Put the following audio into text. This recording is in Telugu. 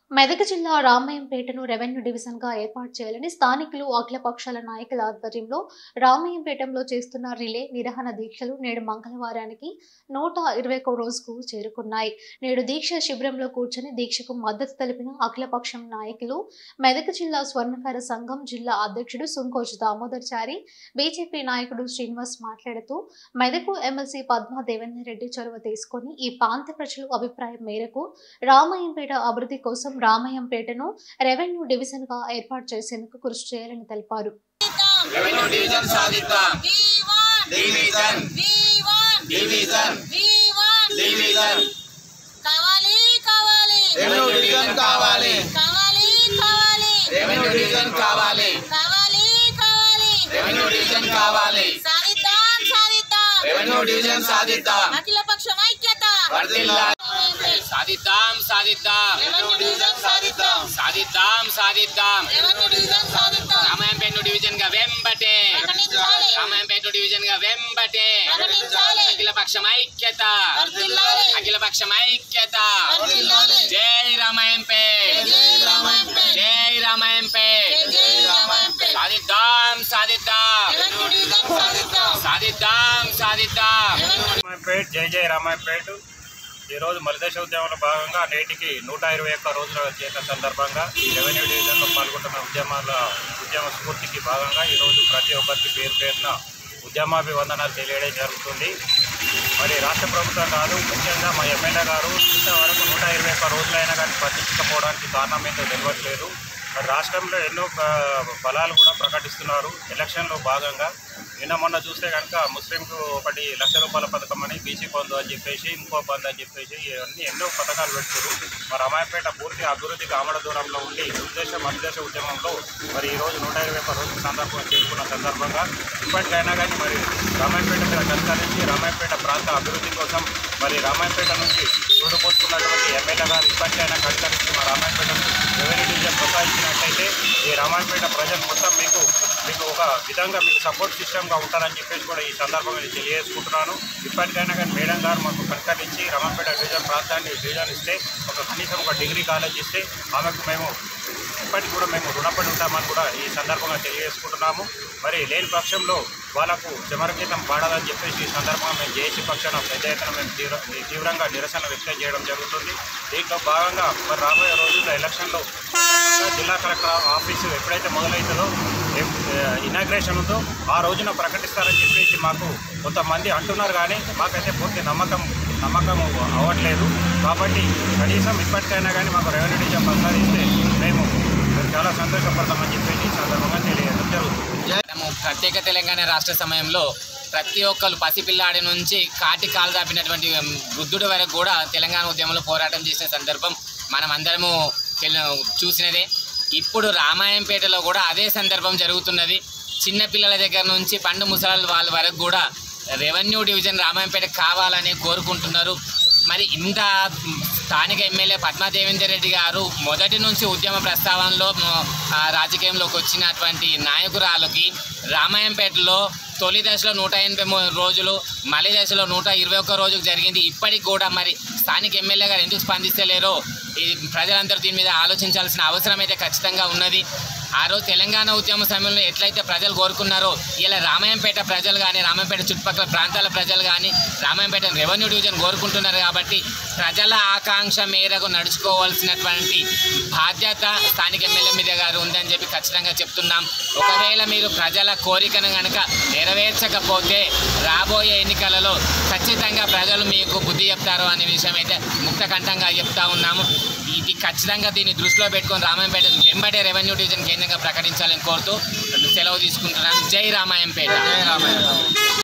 మెదక్ జిల్లా రామయ్యంపేటను రెవెన్యూ డివిజన్ గా ఏర్పాటు చేయాలని స్థానికులు అఖిలపక్షాల నాయకుల ఆధ్వర్యంలో రామయ్యంపేటలో చేస్తున్న రిలే నిరహన దీక్షలు నేడు మంగళవారానికి నూట ఇరవై రోజుకు చేరుకున్నాయి నేడు దీక్ష శిబిరంలో కూర్చొని దీక్షకు మద్దతు తెలిపిన అఖిలపక్షం నాయకులు మెదక్ జిల్లా స్వర్ణకార సంఘం జిల్లా అధ్యక్షుడు సుంకోజ్ దామోదర్ చారి బీజేపీ నాయకుడు శ్రీనివాస్ మాట్లాడుతూ మెదకు ఎమ్మెల్సీ పద్మా దేవేందర్ రెడ్డి చొరవ తీసుకొని ఈ ప్రాంత ప్రజల అభిప్రాయం మేరకు రామయ్యంపేట అభివృద్ధి కోసం రామయ్యంపేటను రెవెన్యూ డివిజన్ గా ఏర్పాటు చేసేందుకు కృషి చేయాలని తెలిపారు రెవెన్యూ డివిజన్ సాధిద్దాం డివిజన్ డివిజన్ డివిజన్ కావాలి కావాలి రెవెన్యూ డివిజన్ కావాలి కావాలి కావాలి రెవెన్యూ డివిజన్ కావాలి కావాలి కావాలి రెవెన్యూ డివిజన్ కావాలి సాధిద్దాం సాధిద్దాం రెవెన్యూ డివిజన్ సాధిద్దాం అఖిల పక్షం ఐక్యత వర్ధిల్లా సాధిద్దాం సాధిద్దాం రెవెన్యూ డివిజన్ సాధిద్దాం సాధిద్దాం సాధిద్దాం రెవెన్యూ డివిజన్ సాధిద్దాం రామాయంపేట డివిజన్ గా వెంబటే ప్రకటించాలి రామాయంపేట డివిజన్ గా వెంబటే ప్రకటించాలి అఖిల పక్షం ఐక్యత వర్ధిల్లాలి అఖిల పక్షం ఐక్యత వర్ధిల్లాలి జై రామాయంపేట్ జై రామాయంపేట్ జై రామాయంపేట్ జై రామాయంపేట్ సాధిద్దాం సాధిద్దాం రెవెన్యూ డివిజన్ సాధిద్దాం సాధిద్దాం సాధిద్దాం రామాయపేట్ జై జై రామాయపేట్ ఈరోజు మలిదశ ఉద్యమంలో భాగంగా నేటికి నూట ఇరవై ఒక్క రోజుల చేత సందర్భంగా ఈ రెవెన్యూ డివిజన్లో పాల్గొంటున్న ఉద్యమాల ఉద్యమ స్ఫూర్తికి భాగంగా ఈరోజు ప్రతి ఒక్కరికి పేరు పేరున ఉద్యమాభివందనాలు తెలియడం జరుగుతుంది మరి రాష్ట్ర ప్రభుత్వం కాదు ముఖ్యంగా మా ఎమ్మెల్యే గారు ఇంతవరకు నూట ఇరవై ఒక్క రోజులైనా కానీ పట్టించకపోవడానికి కారణం ఏంటో తెలియట్లేదు మరి రాష్ట్రంలో ఎన్నో ఆ, ఫలాలు కూడా ప్రకటిస్తున్నారు ఎలక్షన్లో భాగంగా నిన్న మొన్న చూస్తే కనుక ముస్లింకు ఒకటి లక్ష రూపాయల పథకం అని బీసీ బంధు అని చెప్పేసి ఇంకో బంధు అని చెప్పేసి ఇవన్నీ ఎన్నో పథకాలు పెడుతున్నారు మరి అమాయపేట పూర్తి అభివృద్ధికి ఆమడ దూరంలో ఉండి ఉద్దేశ మధ్యదేశ ఉద్యమంలో మరి ఈరోజు నూట ఇరవై ఒక్క రోజుల సందర్భం చేసుకున్న సందర్భంగా ఇప్పటికైనా కానీ మరి రామాయపేట మీద కనుకరించి రామాయపేట ప్రాంత అభివృద్ధి కోసం మరి రామాయపేట నుంచి చూడపోసుకున్నటువంటి ఎమ్మెల్యే గారు ఇప్పటికైనా కనుకరించి మా రామాయపేటను రెవెన్యూ డివిజన్ కొనసాగించినట్లయితే ఈ రామాయపేట ప్రజలు మొత్తం మీకు మీకు ఒక విధంగా మీకు సపోర్ట్ సిస్టమ్గా ఉంటారని చెప్పేసి కూడా ఈ సందర్భంగా నేను తెలియజేసుకుంటున్నాను ఇప్పటికైనా కానీ మేడం గారు మాకు కనుకరించి రామాయపేట డివిజన్ ప్రాంతాన్ని డివిజన్ ఇస్తే ఒక కనీసం ఒక డిగ్రీ కాలేజ్ ఇస్తే ఆమెకు మేము ఇప్పటికి కూడా మేము రుణపడి ఉంటామని కూడా ఈ సందర్భంగా తెలియజేసుకుంటున్నాము మరి లేని పక్షంలో వాళ్ళకు చమరగీతం పాడాలని చెప్పేసి ఈ సందర్భంగా మేము జేఏసీ పక్షాన పెద్ద ఎత్తున మేము తీవ్ర తీవ్రంగా నిరసన వ్యక్తం చేయడం జరుగుతుంది దీంట్లో భాగంగా మరి రాబోయే రోజుల్లో ఎలక్షన్లో జిల్లా కలెక్టర్ ఆఫీసు ఎప్పుడైతే మొదలవుతుందో ఇనాగ్రేషన్ ఉందో ఆ రోజున ప్రకటిస్తారని చెప్పేసి మాకు కొంతమంది అంటున్నారు కానీ మాకైతే పూర్తి నమ్మకం నమ్మకం అవ్వట్లేదు కాబట్టి కనీసం ఇప్పటికైనా కానీ మాకు రెవెన్యూ డివిజన్ ప్రసాదిస్తే మేము చాలా సంతోషపడతామని చెప్పేసి ఈ సందర్భంగా తెలియజేయడం జరుగుతుంది మనము ప్రత్యేక తెలంగాణ రాష్ట్ర సమయంలో ప్రతి ఒక్కరు పసిపిల్లాడి నుంచి కాటి కాలు దాపినటువంటి ఉమ్, వృద్ధుడి వరకు కూడా తెలంగాణ ఉద్యమంలో పోరాటం చేసిన సందర్భం మనం అందరము తెల- చూసినదే ఇప్పుడు రామాయంపేటలో కూడా అదే సందర్భం జరుగుతున్నది చిన్న పిల్లల దగ్గర నుంచి పండు ముసలాల వాళ్ళ వరకు కూడా రెవెన్యూ డివిజన్ రామాయంపేట కావాలని కోరుకుంటున్నారు మరి ఇంత స్థానిక ఎమ్మెల్యే పద్మా దేవేందర్ రెడ్డి గారు మొదటి నుంచి ఉద్యమ ప్రస్తావనలో మ, ఆ, రాజకీయంలోకి వచ్చినటువంటి నాయకురాలకి రామాయంపేటలో తొలి దశలో నూట ఎనభై మూడు రోజులు మలి దశలో నూట ఇరవై ఒక్క రోజుకు జరిగింది ఇప్పటికి కూడా మరి స్థానిక ఎమ్మెల్యే గారు ఎందుకు స్పందిస్తలేరో ఈ ప్రజలందరూ దీని మీద ఆలోచించాల్సిన అవసరం అయితే ఖచ్చితంగా ఉన్నది ఆ రోజు తెలంగాణ ఉద్యమ సమయంలో ఎట్లయితే ప్రజలు కోరుకున్నారో ఇలా రామాయంపేట ప్రజలు కానీ రామాయంపేట చుట్టుపక్కల ప్రాంతాల ప్రజలు కానీ రామాయంపేట రెవెన్యూ డివిజన్ కోరుకుంటున్నారు కాబట్టి ప్రజల ఆకాంక్ష మేరకు నడుచుకోవాల్సినటువంటి బాధ్యత స్థానిక ఎమ్మెల్యే మీద గారు ఉందని చెప్పి ఖచ్చితంగా చెప్తున్నాం ఒకవేళ మీరు ప్రజల కోరికను కనుక నెరవేర్చకపోతే రాబోయే ఎన్నికలలో ఖచ్చితంగా ప్రజలు మీకు బుద్ధి చెప్తారు అనే విషయం అయితే ముక్తకంఠంగా చెప్తా ఉన్నాము ఇది ఖచ్చితంగా దీన్ని దృష్టిలో పెట్టుకొని రామాయంపేట వెంబడే రెవెన్యూ డివిజన్ కేంద్రంగా ప్రకటించాలని కోరుతూ సెలవు తీసుకుంటున్నాను జై రామాయంపేట